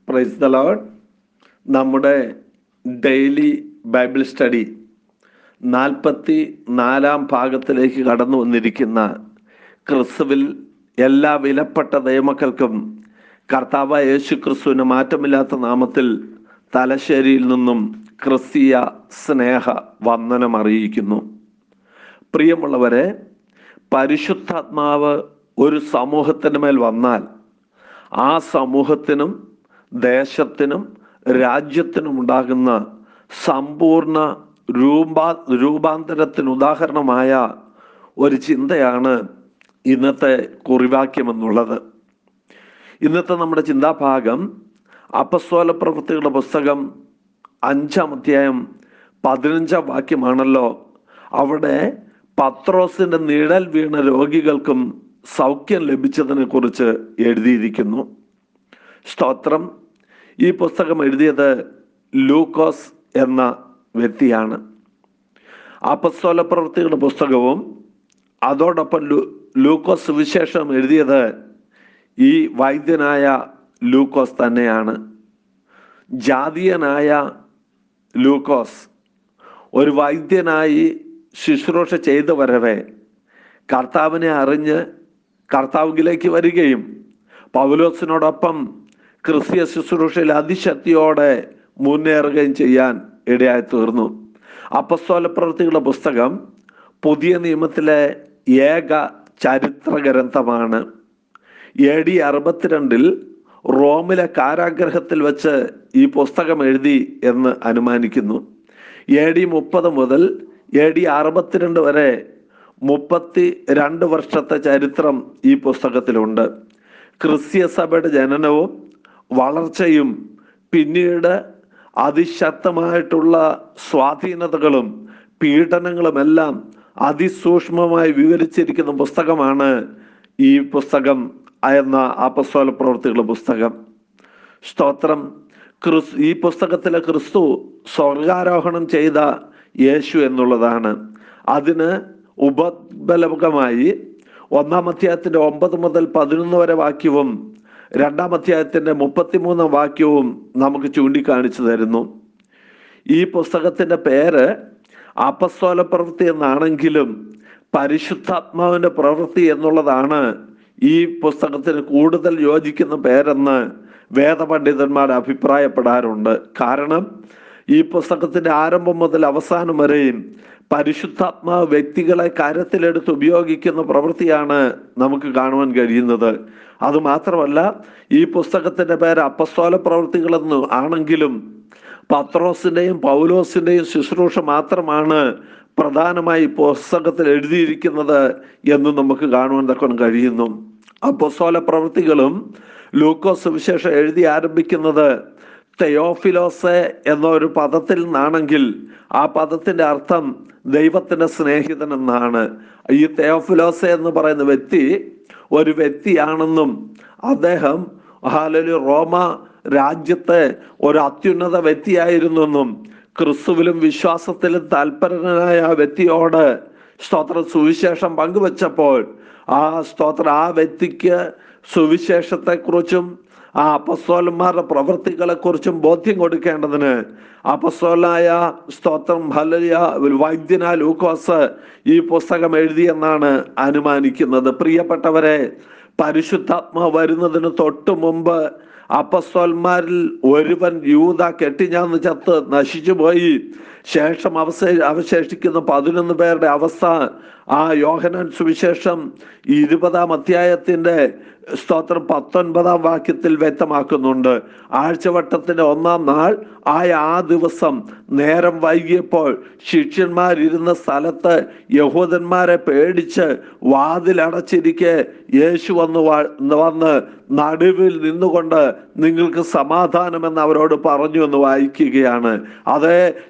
price the Lord നമ്മുടെ daily Bible study നാൽപ്പത്തി നാലാം ഭാഗത്തിലേക്ക് കടന്നു വന്നിരിക്കുന്ന ക്രിസ്തുവിൽ എല്ലാ വിലപ്പെട്ട ദൈവമക്കൾക്കും കർത്താവ് യേശു ക്രിസ്തുവിന് മാറ്റമില്ലാത്ത നാമത്തിൽ തലശ്ശേരിയിൽ നിന്നും ക്രിസ്തീയ സ്നേഹ വന്ദനം അറിയിക്കുന്നു പ്രിയമുള്ളവരെ പരിശുദ്ധാത്മാവ് ഒരു സമൂഹത്തിന് മേൽ വന്നാൽ ആ സമൂഹത്തിനും ദേശത്തിനും രാജ്യത്തിനും ഉണ്ടാകുന്ന സമ്പൂർണ്ണ രൂപാ രൂപാന്തരത്തിന് ഉദാഹരണമായ ഒരു ചിന്തയാണ് ഇന്നത്തെ കുറിവാക്യം എന്നുള്ളത് ഇന്നത്തെ നമ്മുടെ ചിന്താഭാഗം അപസ്വല പ്രവൃത്തികളുടെ പുസ്തകം അഞ്ചാം അധ്യായം പതിനഞ്ചാം വാക്യമാണല്ലോ അവിടെ പത്രോസിന്റെ നിഴൽ വീണ രോഗികൾക്കും സൗഖ്യം ലഭിച്ചതിനെ കുറിച്ച് എഴുതിയിരിക്കുന്നു സ്തോത്രം ഈ പുസ്തകം എഴുതിയത് ലൂക്കോസ് എന്ന വ്യക്തിയാണ് അപസ്തോല പ്രവൃത്തികളുടെ പുസ്തകവും അതോടൊപ്പം ലൂ ലൂക്കോസ് സുവിശേഷം എഴുതിയത് ഈ വൈദ്യനായ ലൂക്കോസ് തന്നെയാണ് ജാതീയനായ ലൂക്കോസ് ഒരു വൈദ്യനായി ശുശ്രൂഷ ചെയ്തു വരവേ കർത്താവിനെ അറിഞ്ഞ് കർത്താവിലേക്ക് വരികയും പൗലോസിനോടൊപ്പം ക്രിസ്തീയ ശുശ്രൂഷയിൽ അതിശക്തിയോടെ മുന്നേറുകയും ചെയ്യാൻ ഇടയായി തീർന്നു അപ്പസ്തോല പ്രവൃത്തികളുടെ പുസ്തകം പുതിയ നിയമത്തിലെ ഏക ചരിത്ര ഗ്രന്ഥമാണ് എ ഡി അറുപത്തിരണ്ടിൽ റോമിലെ കാരാഗ്രഹത്തിൽ വെച്ച് ഈ പുസ്തകം എഴുതി എന്ന് അനുമാനിക്കുന്നു എ ഡി മുപ്പത് മുതൽ എ ഡി അറുപത്തിരണ്ട് വരെ മുപ്പത്തി രണ്ട് വർഷത്തെ ചരിത്രം ഈ പുസ്തകത്തിലുണ്ട് ക്രിസ്തീയ സഭയുടെ ജനനവും വളർച്ചയും പിന്നീട് അതിശക്തമായിട്ടുള്ള സ്വാധീനതകളും പീഡനങ്ങളുമെല്ലാം അതിസൂക്ഷ്മമായി വിവരിച്ചിരിക്കുന്ന പുസ്തകമാണ് ഈ പുസ്തകം എന്ന അപസ്തോല പ്രവൃത്തികളുടെ പുസ്തകം സ്തോത്രം ക്രിസ് ഈ പുസ്തകത്തിലെ ക്രിസ്തു സ്വർഗാരോഹണം ചെയ്ത യേശു എന്നുള്ളതാണ് അതിന് ഉപബലകമായി ഒന്നാം അധ്യായത്തിന്റെ ഒമ്പത് മുതൽ പതിനൊന്ന് വരെ വാക്യവും രണ്ടാം അധ്യായത്തിന്റെ മുപ്പത്തിമൂന്നാം വാക്യവും നമുക്ക് ചൂണ്ടിക്കാണിച്ചു തരുന്നു ഈ പുസ്തകത്തിന്റെ പേര് അപസ്തോല പ്രവൃത്തി എന്നാണെങ്കിലും പരിശുദ്ധാത്മാവിന്റെ പ്രവൃത്തി എന്നുള്ളതാണ് ഈ പുസ്തകത്തിന് കൂടുതൽ യോജിക്കുന്ന പേരെന്ന് വേദപണ്ഡിതന്മാർ അഭിപ്രായപ്പെടാറുണ്ട് കാരണം ഈ പുസ്തകത്തിന്റെ ആരംഭം മുതൽ അവസാനം വരെയും പരിശുദ്ധാത്മാവ് വ്യക്തികളെ കരത്തിലെടുത്ത് ഉപയോഗിക്കുന്ന പ്രവൃത്തിയാണ് നമുക്ക് കാണുവാൻ കഴിയുന്നത് അത് മാത്രമല്ല ഈ പുസ്തകത്തിന്റെ പേര് അപ്പസ്തോല പ്രവൃത്തികളെന്ന് ആണെങ്കിലും പത്രോസിന്റെയും പൗലോസിന്റെയും ശുശ്രൂഷ മാത്രമാണ് പ്രധാനമായി പുസ്തകത്തിൽ എഴുതിയിരിക്കുന്നത് എന്ന് നമുക്ക് കാണുവാൻ തക്കം കഴിയുന്നു അപ്പസ്തോല പ്രവൃത്തികളും ലൂക്കോസ് സുവിശേഷം എഴുതി ആരംഭിക്കുന്നത് തെയോഫിലോസെ എന്ന ഒരു പദത്തിൽ നിന്നാണെങ്കിൽ ആ പദത്തിന്റെ അർത്ഥം ദൈവത്തിന്റെ സ്നേഹിതൻ എന്നാണ് ഈ തെയോഫിലോസെ എന്ന് പറയുന്ന വ്യക്തി ഒരു വ്യക്തിയാണെന്നും അദ്ദേഹം ഹാലലി റോമ രാജ്യത്തെ ഒരു അത്യുന്നത വ്യക്തിയായിരുന്നെന്നും ക്രിസ്തുവിലും വിശ്വാസത്തിലും താല്പരനായ ആ വ്യക്തിയോട് സ്തോത്ര സുവിശേഷം പങ്കുവച്ചപ്പോൾ ആ സ്തോത്ര ആ വ്യക്തിക്ക് സുവിശേഷത്തെക്കുറിച്ചും ആ അപ്പസ്തോലന്മാരുടെ പ്രവൃത്തികളെ കുറിച്ചും ബോധ്യം കൊടുക്കേണ്ടതിന് അപ്പസ്തോലായ സ്തോത്രം ഹലലിയ വൈദ്യന ലൂക്കോസ് ഈ പുസ്തകം എഴുതിയെന്നാണ് അനുമാനിക്കുന്നത് പ്രിയപ്പെട്ടവരെ പരിശുദ്ധാത്മ വരുന്നതിന് തൊട്ടു മുമ്പ് അപ്പസ്തോന്മാരിൽ ഒരുവൻ യൂത കെട്ടിഞ്ഞാന്ന് ചത്ത് നശിച്ചുപോയി ശേഷം അവശേ അവശേഷിക്കുന്ന പതിനൊന്ന് പേരുടെ അവസ്ഥ ആ യോഹനാൻ സുവിശേഷം ഇരുപതാം അധ്യായത്തിന്റെ സ്തോത്രം പത്തൊൻപതാം വാക്യത്തിൽ വ്യക്തമാക്കുന്നുണ്ട് ആഴ്ചവട്ടത്തിന്റെ ഒന്നാം നാൾ ആയ ആ ദിവസം നേരം വൈകിയപ്പോൾ ശിഷ്യന്മാരിരുന്ന സ്ഥലത്ത് യഹൂദന്മാരെ പേടിച്ച് വാതിലടച്ചിരിക്കെ യേശു വന്ന് വന്ന് നടുവിൽ നിന്നുകൊണ്ട് നിങ്ങൾക്ക് സമാധാനമെന്ന് അവരോട് പറഞ്ഞു എന്ന് വായിക്കുകയാണ് അതേ യേശു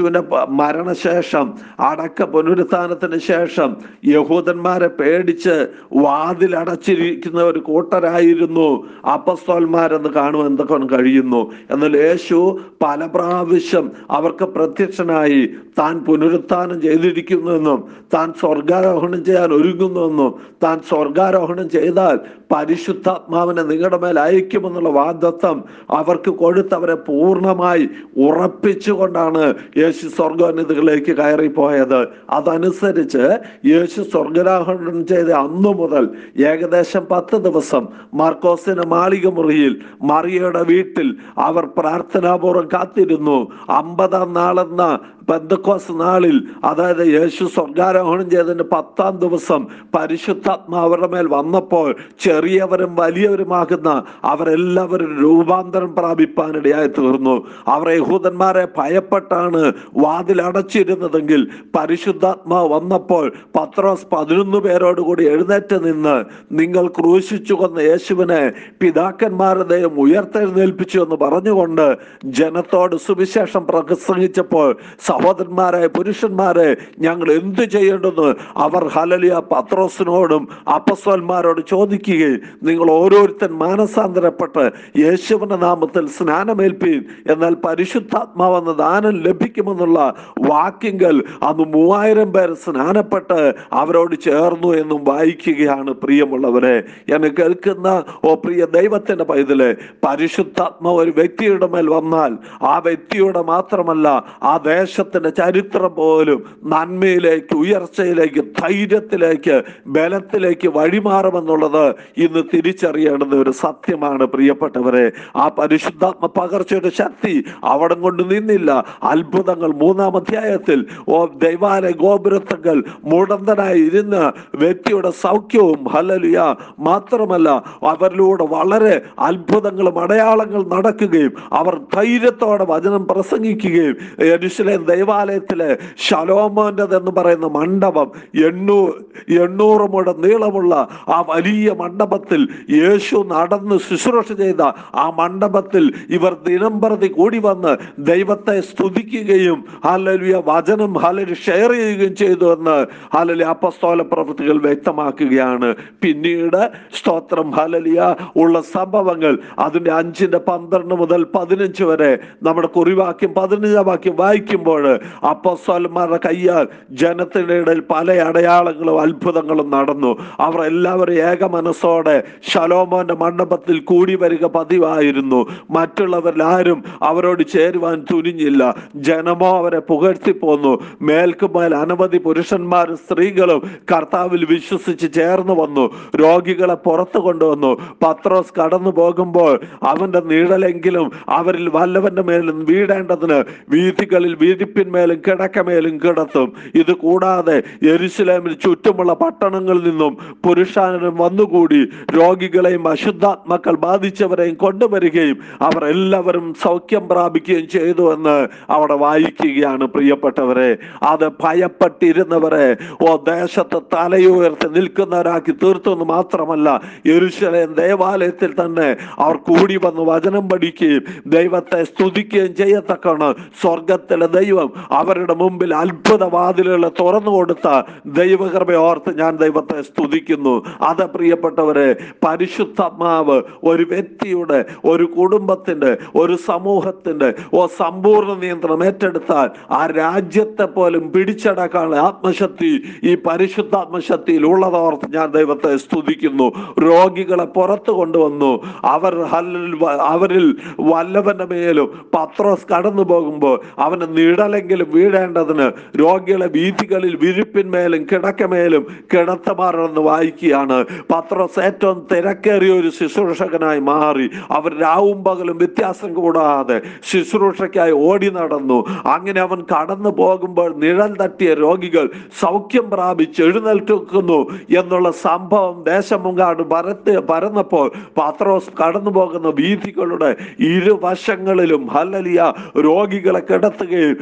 യേശുവിന്റെ പ- മരണശേഷം അടക്ക പുനരുത്ഥാനത്തിന് ശേഷം യഹൂദന്മാരെ പേടിച്ച് വാതിലടച്ചിരിക്കുന്ന ഒരു കൂട്ടരായിരുന്നു അപ്പസ്തോന്മാരെന്ന് കാണുവാൻ എന്തൊക്കെ കഴിയുന്നു എന്നാൽ യേശു പല പ്രാവശ്യം അവർക്ക് പ്രത്യക്ഷനായി താൻ പുനരുത്ഥാനം ചെയ്തിരിക്കുന്നുവെന്നും താൻ സ്വർഗാരോഹണം ചെയ്യാൻ ഒരുങ്ങുന്നുവെന്നും താൻ സ്വർഗാരോഹണം ചെയ്താൽ പരിശുദ്ധാത്മാവിനെ നിങ്ങളുടെ മേൽ അയക്കുമെന്നുള്ള വാഗ്ദത്വം അവർക്ക് കൊടുത്തവരെ പൂർണ്ണമായി ഉറപ്പിച്ചുകൊണ്ടാണ് യേശു സ്വർഗോന്നതികളിലേക്ക് കയറിപ്പോയത് അതനുസരിച്ച് യേശു സ്വർഗാരോഹണം ചെയ്ത അന്നു മുതൽ ഏകദേശം പത്ത് ദിവസം മാർക്കോസിന്റെ മാളിക മുറിയിൽ മറിയയുടെ വീട്ടിൽ അവർ പ്രാർത്ഥനാപൂർവ്വം കാത്തിരുന്നു അമ്പതാം നാളെന്ന പെന്തക്കോസ് നാളിൽ അതായത് യേശു സ്വർഗാരോഹണം ചെയ്തതിന്റെ പത്താം ദിവസം പരിശുദ്ധാത്മ അവരുടെ മേൽ വന്നപ്പോൾ ചെറിയവരും വലിയവരുമാകുന്ന അവരെല്ലാവരും രൂപാന്തരം പ്രാപിപ്പാനിടയായി തീർന്നു അവർ യഹൂദന്മാരെ ഭയപ്പെട്ടാണ് വാതിൽ അടച്ചിരുന്നതെങ്കിൽ പരിശുദ്ധാത്മാവ് വന്നപ്പോൾ പത്രോസ് പതിനൊന്ന് പേരോട് കൂടി എഴുന്നേറ്റ് നിന്ന് നിങ്ങൾ ക്രൂശിച്ചു കൊന്ന യേശുവിനെ പിതാക്കന്മാരുടെ ദൈവം ഉയർത്തെഴുന്നേൽപ്പിച്ചു എന്ന് പറഞ്ഞുകൊണ്ട് ജനത്തോട് സുവിശേഷം പ്രസംഗിച്ചപ്പോൾ സഹോദരന്മാരെ പുരുഷന്മാരെ ഞങ്ങൾ എന്തു ചെയ്യേണ്ടെന്ന് അവർ ഹലലിയ പത്രോസിനോടും അപ്പസ്വന്മാരോട് ചോദിക്കുകയും നിങ്ങൾ ഓരോരുത്തൻ മാനസാന്തരപ്പെട്ട് യേശുവിന്റെ നാമത്തിൽ സ്നാനമേൽപ്പീൻ എന്നാൽ പരിശുദ്ധാത്മാവെന്ന ദാനം ലഭിക്കുമെന്നുള്ള വാക്യങ്ങൾ അന്ന് മൂവായിരം പേർ സ്നാനപ്പെട്ട് അവരോട് ചേർന്നു എന്നും വായിക്കുകയാണ് പ്രിയമുള്ളവരെ എന്നെ കേൾക്കുന്ന ഓ പ്രിയ ദൈവത്തിന്റെ പൈതല് പരിശുദ്ധാത്മാവ് ഒരു വ്യക്തിയുടെ മേൽ വന്നാൽ ആ വ്യക്തിയുടെ മാത്രമല്ല ആ ദേശത്തിന്റെ ചരിത്രം പോലും നന്മയിലേക്ക് ഉയർച്ചയിലേക്ക് ധൈര്യത്തിലേക്ക് ബലത്തിലേക്ക് വഴിമാറുമെന്നുള്ളത് ഇന്ന് തിരിച്ചറിയേണ്ടുന്ന ഒരു സത്യമാണ് പ്രിയപ്പെട്ടവരെ ആ പരിശുദ്ധാത്മ പകർച്ചയുടെ ശക്തി അവിടെ കൊണ്ട് നിന്നില്ല അത്ഭുതങ്ങൾ മൂന്നാം അധ്യായത്തിൽ ഓ ദൈവാലയ ഗോപുരത്തങ്ങൾ മുടന്തനായി ഇരുന്ന് വ്യക്തിയുടെ സൗഖ്യവും ഹലലിയ മാത്രമല്ല അവരിലൂടെ വളരെ അത്ഭുതങ്ങളും അടയാളങ്ങൾ നടക്കുകയും അവർ ധൈര്യത്തോടെ വചനം പ്രസംഗിക്കുകയും യെരൂശലേം ദൈവാലയത്തിലെ ശലോമോന്റെത് എന്ന് പറയുന്ന മണ്ഡപം എണ്ണൂ എണ്ണൂറ് മുഴ നീളമുള്ള ആ വലിയ മണ്ഡപത്തിൽ യേശു നടന്ന് ശുശ്രൂഷ ചെയ്ത ആ മണ്ഡപത്തിൽ ഇവർ ദിനം പ്രതി കൂടി വന്ന് ദൈവത്തെ സ്തുതിക്കുകയും ഹലലിയ വചനം ഹലലി ഷെയർ ചെയ്യുകയും ചെയ്തു എന്ന് ഹലലി അപ്പസ്തോല പ്രവൃത്തികൾ വ്യക്തമാക്കുകയാണ് പിന്നീട് സ്തോത്രം ഹലലിയ ഉള്ള സംഭവങ്ങൾ അതിന്റെ അഞ്ചിന്റെ പന്ത്രണ്ട് മുതൽ പതിനഞ്ച് വരെ നമ്മുടെ കുറിവാക്യം പതിനഞ്ചാം വാക്യം വായിക്കുമ്പോൾ അപ്പസ്തോലന്മാരുടെ കയ്യാൽ ജനത്തിന്റെ ഇടയിൽ പല അടയാളങ്ങളും അത്ഭുതങ്ങളും നടന്നു അവർ എല്ലാവരും ഏക മനസ്സോടെ ശലോമോന്റെ മണ്ഡപത്തിൽ കൂടി വരിക പതിവായിരുന്നു മറ്റുള്ളവരിൽ ആരും അവരോട് ചേരുവാൻ തുനിഞ്ഞില്ല ജനമോ അവരെ പുകഴ്ത്തി പോന്നു മേൽക്കുമേൽ അനവധി പുരുഷന്മാരും സ്ത്രീകളും കർത്താവിൽ വിശ്വസിച്ച് ചേർന്ന് വന്നു രോഗികളെ പുറത്തു കൊണ്ടുവന്നു പത്രോസ് കടന്നു പോകുമ്പോൾ അവന്റെ നിഴലെങ്കിലും അവരിൽ വല്ലവന്റെ മേലും വീടേണ്ടതിന് വീഥികളിൽ വിരിപ്പിന്മേലും കിടക്കമേലും കിടത്തും ഇത് കൂടാതെ യെരുശലേമിൽ ചുറ്റുമുള്ള പട്ടണങ്ങളിൽ നിന്നും പുരുഷാനും വന്നുകൂടി രോഗികളെയും അശുദ്ധാത്മക്കൾ ബാധിച്ചവരെയും കൊണ്ടുവരികയും അവർ എല്ലാവരും സൗഖ്യം പ്രാപിക്കുകയും ചെയ്തു എന്ന് അവിടെ വായിക്കുകയാണ് പ്രിയപ്പെട്ടവരെ അത് ഭയപ്പെട്ടിരുന്നവരെ ഓ ദേശത്ത് തലയുയർത്തി നിൽക്കുന്നവരാക്കി തീർത്തു എന്ന് മാത്രമല്ല യെരുശലേം ദേവാലയത്തിൽ തന്നെ അവർ കൂടി വന്ന് വചനം പഠിക്കുകയും ദൈവത്തെ സ്തുതിക്കുകയും ചെയ്യത്തക്കാണ് സ്വർഗത്തിലെ ദൈവം അവരുടെ മുമ്പിൽ അത്ഭുത വാതിലുകൾ തുറന്നു കൊടുത്ത ദൈവകൃപ ഓർത്ത് ഞാൻ ദൈവത്തെ സ്തുതിക്കുന്നു അത് പ്രിയപ്പെട്ടവരെ പരിശുദ്ധാത്മാവ് ഒരു വ്യക്തിയുടെ ഒരു കുടുംബത്തിന്റെ ഒരു സമൂഹത്തിന്റെ ഓ സമ്പൂർണ്ണ നിയന്ത്രണം ഏറ്റെടുത്താൽ ആ രാജ്യത്തെ പോലും പിടിച്ചടക്കാനുള്ള ആത്മശക്തി ഈ പരിശുദ്ധാത്മശക്തിയിൽ ഉള്ളതോർത്ത് ഞാൻ ദൈവത്തെ സ്തുതിക്കുന്നു രോഗികളെ പുറത്തു കൊണ്ടുവന്നു അവർ ഹല്ലിൽ വ- അവരിൽ വല്ലവന്റെ മേലും പത്രോസ് കടന്നു പോകുമ്പോൾ അവന് നിഴലെങ്കിലും വീഴേണ്ടതിന് രോഗികളെ വീഥികളിൽ വിരിപ്പിന്മേലും കിടക്കമേലും കിടത്തമാറെന്ന് വായിക്കുകയാണ് പത്രോസ് ഏറ്റവും തിരക്കേറിയ ഒരു ശുശ്രൂഷകനായി മാറി അവർ രാവും പകലും വ്യത്യാസം കൂടാതെ ശുശ്രൂഷയ്ക്കായി ഓടി നടന്നു അങ്ങനെ അവൻ കടന്നു പോകുമ്പോൾ നിഴൽ തട്ടിയ രോഗികൾ സൗഖ്യം പ്രാപിച്ച് എഴുന്നേൽക്കുന്നു എന്നുള്ള സംഭവം ദേശമെങ്ങാട് പരത്ത് പരന്നപ്പോൾ പത്രോസ് കടന്നു പോകുന്ന വീഥികളുടെ ഇരുവശങ്ങളിലും ഹല്ലലിയ രോഗികളെ കിടത്തുകയും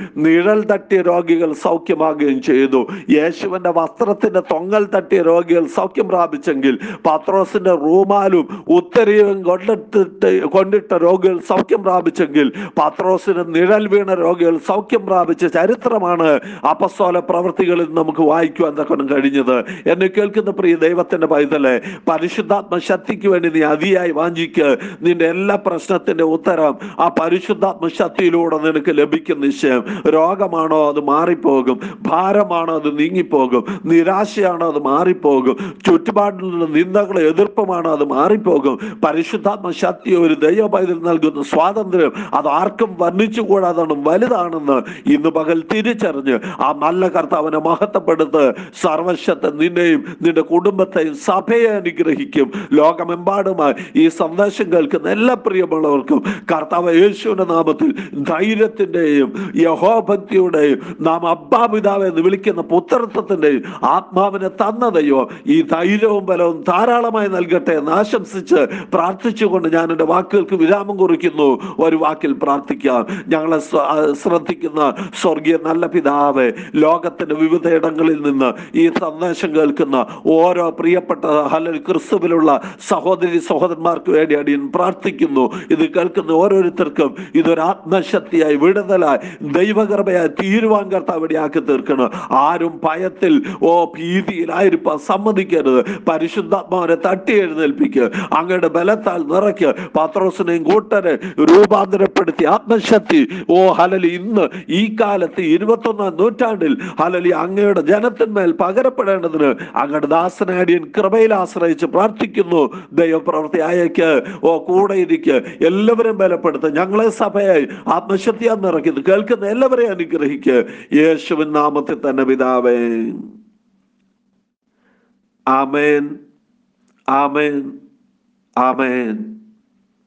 നിഴൽ തട്ടിയ രോഗികൾ സൗഖ്യമാകുകയും ചെയ്തു യേശുവിന്റെ വസ്ത്രത്തിന്റെ തൊങ്ങൽ തട്ടിയ രോഗികൾ സൗഖ്യം പ്രാപിച്ചെങ്കിൽ പത്രോസിന്റെ റൂമാലും ഉത്തരീയം കൊണ്ടിട്ട് കൊണ്ടിട്ട രോഗികൾ സൗഖ്യം പ്രാപിച്ചെങ്കിൽ പത്രോസിന് നിഴൽ വീണ രോഗികൾ സൗഖ്യം പ്രാപിച്ച ചരിത്രമാണ് അപസ്തോല പ്രവൃത്തികളിൽ നമുക്ക് വായിക്കുവാൻ തക്കണം കഴിഞ്ഞത് എന്നെ കേൾക്കുന്ന പ്രിയ ദൈവത്തിന്റെ പൈതലെ പരിശുദ്ധാത്മ ശക്തിക്ക് വേണ്ടി നീ അതിയായി വാഞ്ചിക്ക് നിന്റെ എല്ലാ പ്രശ്നത്തിന്റെ ഉത്തരം ആ പരിശുദ്ധാത്മ ശക്തിയിലൂടെ നിനക്ക് ലഭിക്കും നിശ്ചയം രോഗമാണോ അത് മാറിപ്പോകും ഭാരമാണോ അത് നീങ്ങിപ്പോകും നിരാശയാണോ അത് മാറിപ്പോകും ചുറ്റുപാടിലുള്ള നിന്ദകളും എതിർപ്പുമാണോ അത് മാറിപ്പോകും പരിശുദ്ധാത്മ ശക്തി ഒരു ദൈവ പൈതൽ നൽകുന്ന സ്വാതന്ത്ര്യം അത് ആർക്കും വർണ്ണിച്ചുകൂടാതാണ് വലുതാണെന്ന് ഇന്ന് പകൽ തിരിച്ചറിഞ്ഞ് ആ നല്ല കർത്താവിനെ മഹത്വപ്പെടുത്ത് സർവശക്ത നിന്നെയും നിന്റെ കുടുംബത്തെയും സഭയെ അനുഗ്രഹിക്കും ലോകമെമ്പാടുമായി ഈ സന്ദേശം കേൾക്കുന്ന എല്ലാ പ്രിയമുള്ളവർക്കും കർത്താവ് യേശുവിന്റെ നാമത്തിൽ ധൈര്യത്തിന്റെയും യഹോഭക്തിയുടെയും നാം അബ്ബാപിതാവ് എന്ന് വിളിക്കുന്ന പുത്രത്വത്തിന്റെയും ആത്മാവിനെ തന്നതയോ ഈ ധൈര്യവും ബലവും ധാരാളമായി നൽകട്ടെ എന്ന് ആശംസിച്ച് പ്രാർത്ഥിച്ചുകൊണ്ട് ഞാൻ എൻ്റെ വാക്കുകൾക്ക് വിരാമം കുറിക്കുന്നു ഒരു വാക്കിൽ പ്രാർത്ഥിക്കാം ഞങ്ങളെ സ്വ- ആ, ശ്രദ്ധിക്കുന്ന സ്വർഗീയ നല്ല പിതാവെ ലോകത്തിന്റെ വിവിധ ഇടങ്ങളിൽ നിന്ന് ഈ സന്ദേശം കേൾക്കുന്ന ഓരോ പ്രിയപ്പെട്ട ഹലൽ ക്രിസ്തുവിലുള്ള സഹോദരി സഹോദരന്മാർക്ക് വേണ്ടി അടിയൻ പ്രാർത്ഥിക്കുന്നു ഇത് കേൾക്കുന്ന ഓരോരുത്തർക്കും ഇതൊരു ആത്മശക്തിയായി വിടുതലായി ദൈവകൃപയായി തീരുവാൻ കർത്താവ് ഇടയാക്കി തീർക്കണം ആരും ഭയത്തിൽ ഓ ഭീതിയിലായിരിക്കാൻ സമ്മതിക്കരുത് പരിശുദ്ധാത്മാവിനെ തട്ടി എഴുന്നേൽപ്പിക്കുക അങ്ങയുടെ ബലത്താൽ നിറയ്ക്ക് പത്രോസിനെയും കൂട്ടരെ രൂപാന്തരപ്പെടുത്തി ആത്മശക്തി ഓ ഹലലി ഇന്ന് ഈ കാലത്ത് ഇരുപത്തൊന്നാം നൂറ്റാണ്ടിൽ ഹലലി അങ്ങയുടെ ജനത്തിന്മേൽ പകരപ്പെടേണ്ടതിന് അങ്ങയുടെ ദാസനാടിയൻ കൃപയിൽ ആശ്രയിച്ച് പ്രാർത്ഥിക്കുന്നു ദൈവപ്രവൃത്തി അയക്ക് ഓ കൂടെ ഇരിക്ക് എല്ലാവരും ബലപ്പെടുത്ത് ഞങ്ങളെ സഭയായി ആത്മശക്തിയാ നിറയ്ക്കുന്നു കേൾക്കുന്ന എല്ലാവരെയും അനുഗ്രഹിക്ക് യേശുവിൻ നാമത്തിൽ തന്നെ പിതാവേ ആമേൻ ആമേൻ ആമേൻ